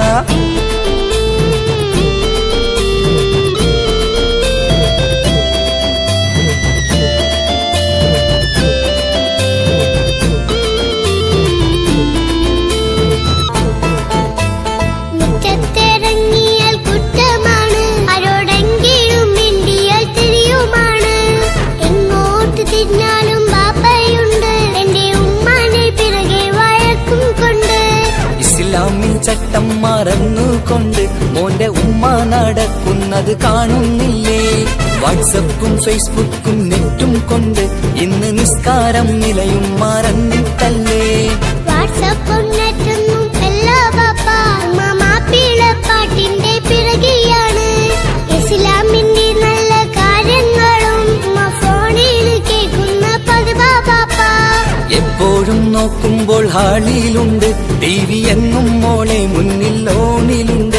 C: മുറ്റത്തിറങ്ങിയാൽ കുറ്റമാണ് ആരോടെങ്കിലും മിണ്ടിയാൽ തിരിയുമാണ് എങ്ങോട്ട് തിരിഞ്ഞാലും ബാപ്പയുണ്ട് എന്റെ ഉമ്മാനെ പിറകെ വഴക്കും കൊണ്ട്
A: ഇസ്ലാമിൽ ചട്ടം മറന്നുകൊണ്ട് മോന്റെ ഉമ്മ നടക്കുന്നത് കാണുന്നില്ലേ വാട്സപ്പും ഫേസ്ബുക്കും നെറ്റും കൊണ്ട് ഇന്ന് നിസ്കാരം നിലയും മറന്നിട്ടല്ലേ
C: വാട്സപ്പ് നെറ്റൊന്നും അല്ല ബാപ്പ ഉമ്മ മാപ്പിള പാട്ടിന്റെ പിറകെയാണ് ഇസ്ലാമിന്റെ നല്ല കാര്യങ്ങളും ഉമ്മ ഫോണിൽ കേൾക്കുന്ന പതിവാ ബാപ്പ
A: എപ്പോഴും നോക്കുമ്പോൾ ഹാളിയിലുണ്ട് ടി വി എന്നും മോളെ മുന്നിൽ ഓണിലുണ്ട്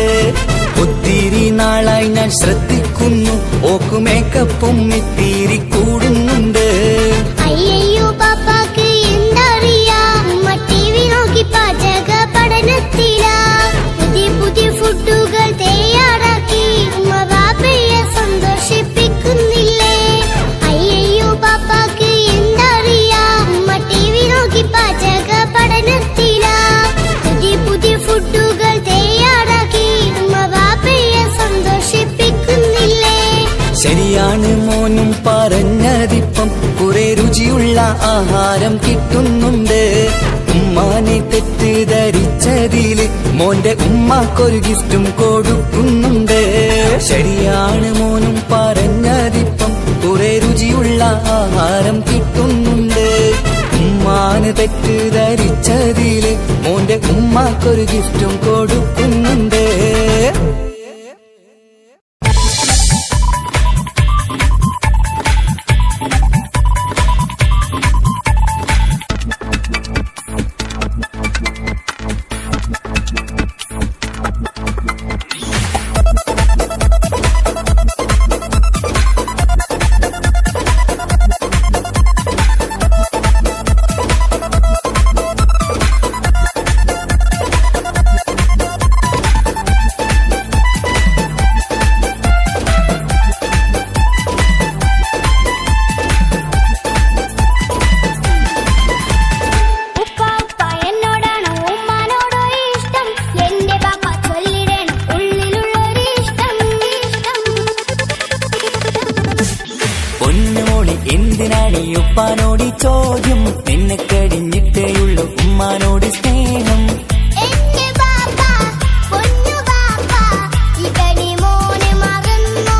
A: ഒത്തിരി നാളായി ഞാൻ ശ്രദ്ധിക്കുന്നു ഓക്ക് മേക്കപ്പും ഇത്തിരി കൂടുന്നുണ്ട്
C: അയ്യയ്യോ പാപ്പാക്ക് എന്തറിയാ ഉമ്മ ടി വി നോക്കി പാചക പഠനത്തിലാ പുതിയ പുതിയ ഫുഡുകൾ തയ്യാറാക്കി ഉമ്മ ബാപ്പയെ സന്തോഷിപ്പിക്കുന്നില്ലേ അയ്യയ്യോ പാപ്പാക്ക് എന്തറിയാ ഉമ്മ ടി വി നോക്കി പാചക പഠനത്തിലാ പുതിയ പുതിയ ഫുഡുകൾ തയ്യാറാക്കി ഉമ്മ ബാപ്പയെ സന്തോഷിപ്പിക്കുന്നില്ലേ
A: ശരിയാണ് മോനും പറഞ്ഞതിപ്പം കുറെ രുചിയുള്ള ആഹാരം കിട്ടുന്നുണ്ട് ഉമ്മാനെ തെറ്റിദ്ധരിച്ചതില് മോന്റെ ഉമ്മാക്കൊരു ഗിഫ്റ്റും കൊടുക്കുന്നുണ്ട് ശരിയാണ് മോനും പറഞ്ഞതിപ്പം കുറെ രുചിയുള്ള ആഹാരം കിട്ടുന്നുണ്ട് ഉമ്മാന് തെറ്റിദ്ധരിച്ചതില് മോന്റെ ഉമ്മാക്കൊരു ഗിഫ്റ്റും കൊടുക്കുന്നുണ്ട്
C: ഉപ്പ ഉപ്പ എന്നോടാണോ ഉമ്മാനോടോ ഇഷ്ടം എന്റെ പാപ്പ ചൊല്ലിടണം ഉള്ളിലുള്ളൊരു ഇഷ്ടം ഇഷ്ടം
A: പൊന്നുമോളി എന്തിനാണ് ഈ ഉപ്പാനോട് ഈ ചോദ്യം നിന്നെ കഴിഞ്ഞിട്ടേയുള്ളൂ ഉമ്മാനോട് സ്നേഹം
C: എന്റെ പാപ്പ പൊന്നു പാപ്പ ഇകടി മോനെ മറന്നോ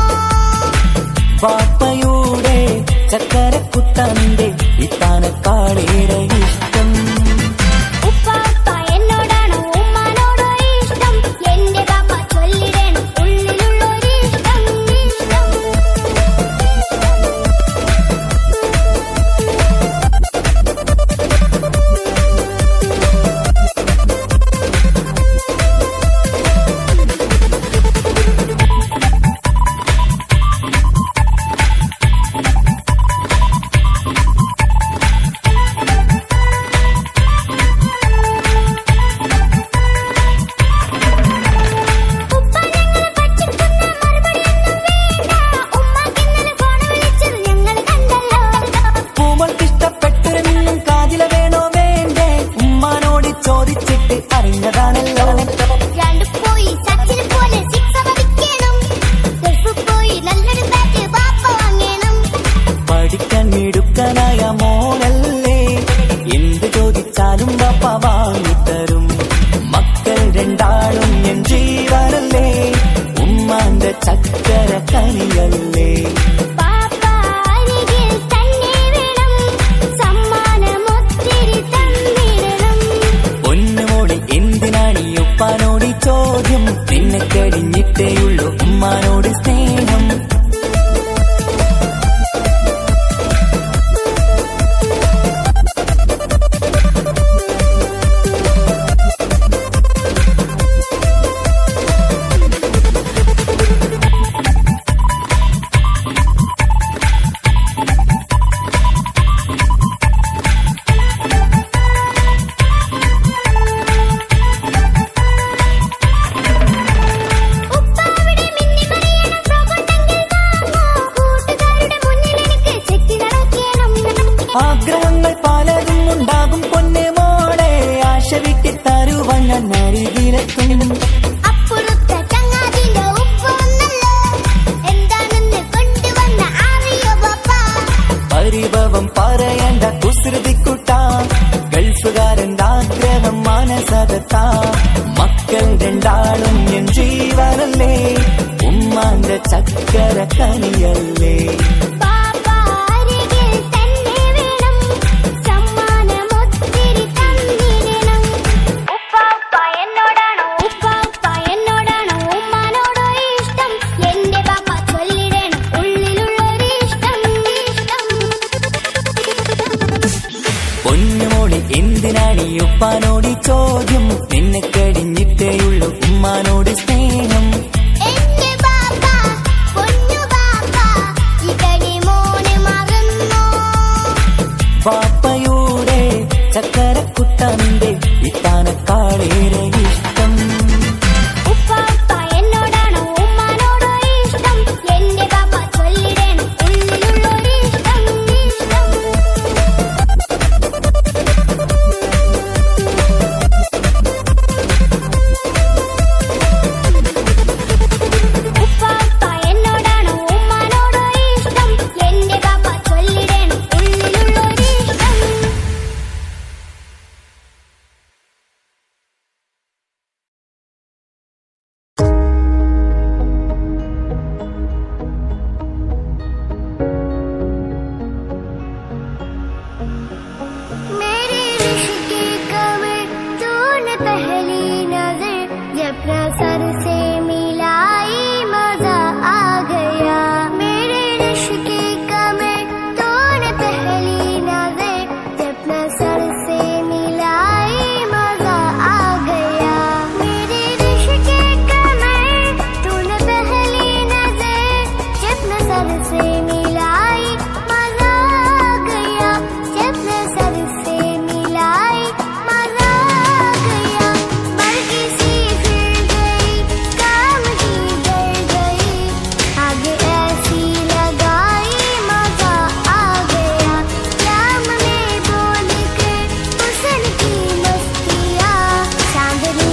A: പാപ്പയുടെ ചക്കരക്കുട്ടന്റെ ഇത്താനക്കാളേറെ ഇഷ്ടം
C: ഉപ്പ ഉപ്പ എന്നോടാണോ ഉമ്മാനോടോ ഇഷ്ടം എന്റെ പാപ്പ ചൊല്ലിടണം ഉള്ളിലുള്ളൊരു ഇഷ്ടം ഇഷ്ടം ഉപ്പ ഞങ്ങളെ പറ്റിക്കുന്ന മറുപടിയൊന്നും വേണ്ട ഉമ്മാക്കിന്നലെ ഫോൺ വിളിച്ചത് ഞങ്ങൾ കണ്ടല്ലോ
A: പൂമൾക്കിഷ്ടപ്പെട്ടൊരെന്നും കാതില വേണോ വേണ്ടേ ഉമ്മാനോട് ചോദിച്ചിട്ട് അറിഞ്ഞതാണല്ലോ
C: രണ്ട് പോയി സച്ചിന് പോലെ സിക്സ് അടിക്കണം ഗൾഫിൽ പോയി നല്ലൊരു ബാറ്റ് ബാപ്പ വാങ്ങണം
A: പഠിക്കാൻ മിടുക്കനായ മോനല്ലേ എന്ത് ചോദിച്ചാലും പാപ്പ വാങ്ങിത്തരും മക്കൾ രണ്ടാളും എൻ ജീവനല്ലേ ഉമ്മാന്റെ ചക്കര കനിയല്ലേ
C: പാപ്പ അരികിൽ തന്നെ വേണം സമ്മാനമൊത്തിരി തന്നിടണം
A: പൊന്നുമോളി എന്തിനാണ് ഈ ഉപ്പാനോട് ഈ ചോദ്യം നിന്നെ കഴിഞ്ഞിട്ടേയുള്ളൂ ഉമ്മാനോട് സ്നേഹം കനിയല്ലേ ഉമ്മാന്റെ ചക്കര കനിയല്ലേ
C: പാപ്പ അരികിൽ തന്നെ വേണം സമ്മാനമൊത്തിരി തന്നിടണം ഉപ്പാപ്പ എന്നോടാണോ ഉപ്പാപ്പ എന്നോടാണോ ഉമ്മാനോടോ ഇഷ്ടം എന്റെ പാപ്പ ചൊല്ലിടണം ഉള്ളിലുള്ളൊരു ഇഷ്ടം ഇഷ്ടം
A: പൊന്നുമോളി എന്തിനാണ് ഈ ഉപ്പാനോട് ഈ ചോദ്യം നിന്നെ കഴിഞ്ഞിട്ടേയുള്ളൂ ഉമ്മാനോട് സ്നേഹം
C: എന്റെ പാപ്പ പൊന്നു പാപ്പ ഇതടി മോനെ മറന്നോ
A: പാപ്പയുടെ ചക്കരക്കുട്ടന്റെ ഇത്താനക്കാളേറെ ഇഷ്ടം
C: ഉപ്പാപ്പ എന്നോടാണോ ഉമ്മാനോടോ ഇഷ്ടം എന്റെ പാപ്പ ചൊല്ലിടണം ഉള്ളിലുള്ളൊരു ഇഷ്ടം ഇഷ്ടം ഉപ്പാപ്പ എന്നോടാണോ ഉമ്മാനോടോ ഇഷ്ടം എന്റെ പാപ്പ ചൊല്ലിടണം ഉള്ളിലുള്ളൊരു ഇഷ്ടം मेरे रिश्क की कमर तूने पहली नजर जब सर से मिलाई मजा आ गया मेरे रिश्क की कमर तूने पहली नजर जब सर से मिलाई मजा आ गया मेरे रिश्क की कमर तूने पहली नजर जब सर से मिलाई मजा आ गया जब सर से मिलाई मजा आ गया मर्गी सी फिर गई काम ही डर गई आगे ऐसी लगाई मजा आ गया जाम में बोल कर हुसन की मस्तियाँ चांदनी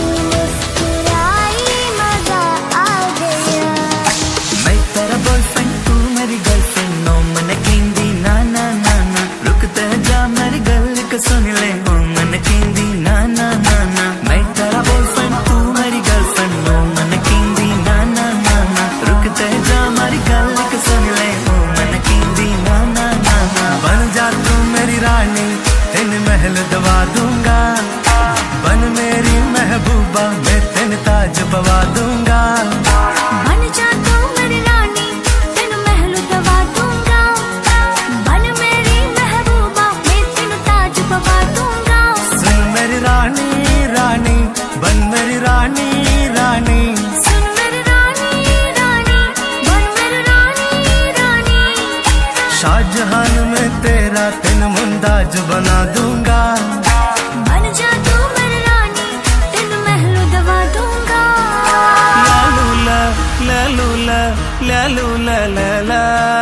C: मुस्कुराई मजा आ गया
A: मैं तेरा बॉयफ्रेंड तू मेरी गर्लफ्रेंड नो मन केंदी ना ना ना ना रुकते जा मेरी गल को सुन ले ओ मन केंदी ना ना ना ना मैं तेरा बॉयफ्रेंड तू मेरी गर्लफ्रेंड नो मन केंदी ना ना ना ना रुकते जा मेरी गल को सुन ले ओ मन केंदी ना ना ना ना
E: बन जा तू मेरी रानी तेन महल दवा दूंगा बन मेरी महबूबा मैं तेन ताज बवा दूंगा
B: बन जा तू मेरी रानी तेनु महल दवा दूंगा बन मेरी महबूबा मैं तेनु ताज पवा दूंगा
E: सुन मेरी रानी रानी बन मेरी रानी रानी
B: सुन मेरी रानी रानी बन मेरी रानी रानी
E: शाहजहान में तेरा तेन मुमताज बना दूंगा
B: बन जा तू मेरी रानी तेनु महल दवा दूंगा
E: लालूला लालूला लालूला लाला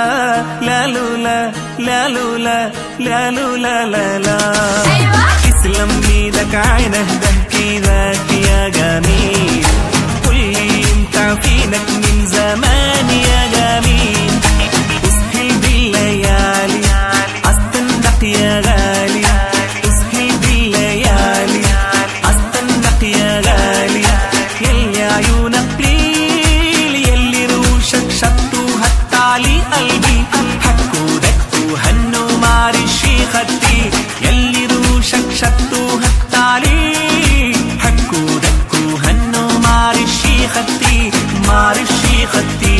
E: लालूला लालूला लालूला लाला اسلم ايدك عين اهدى ذاك يا جميل قل لي انت فينك من زمان يا جميل اسهل بالليالي استنق يا غالي اسهل بالليالي استنق يا غالي يلي عيونك ليل يلي روشك شطوا هتعلي قلبي حكوا دكوا هنوا معرشي خدي يلي روشك شطوا هتعلي حكوا دكوا هنوا معرشي خدي معرشي خدي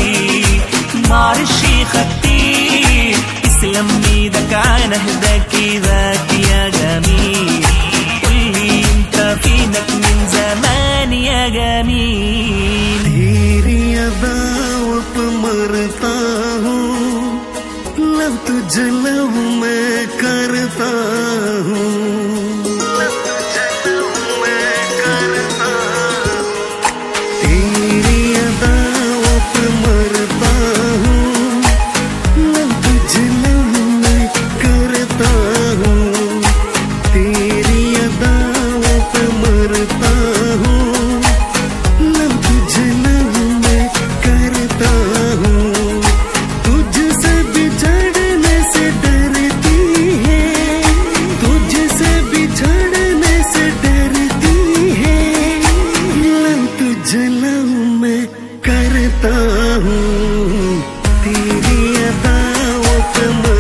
E: معرشي خدي اسلم ايدك عين اهداك ذاك يا جميل قل لي انت فينك من زمان يا جميل तेरी अदाओं पे मरता हूँ लव तुझे लव मैं करता हूँ तेरी अदाओं पे मरता हूँ लव तुझे लव मैं करता हूँ तेरी अदाओं पे मरता हूँ लव तुझे लव मैं करता हूँ तुझसे बिछड़ने से डरती है तुझसे बिछड़ने से डरती है लव तुझे लव मैं
F: करता हूँ तेरी अदाओं पे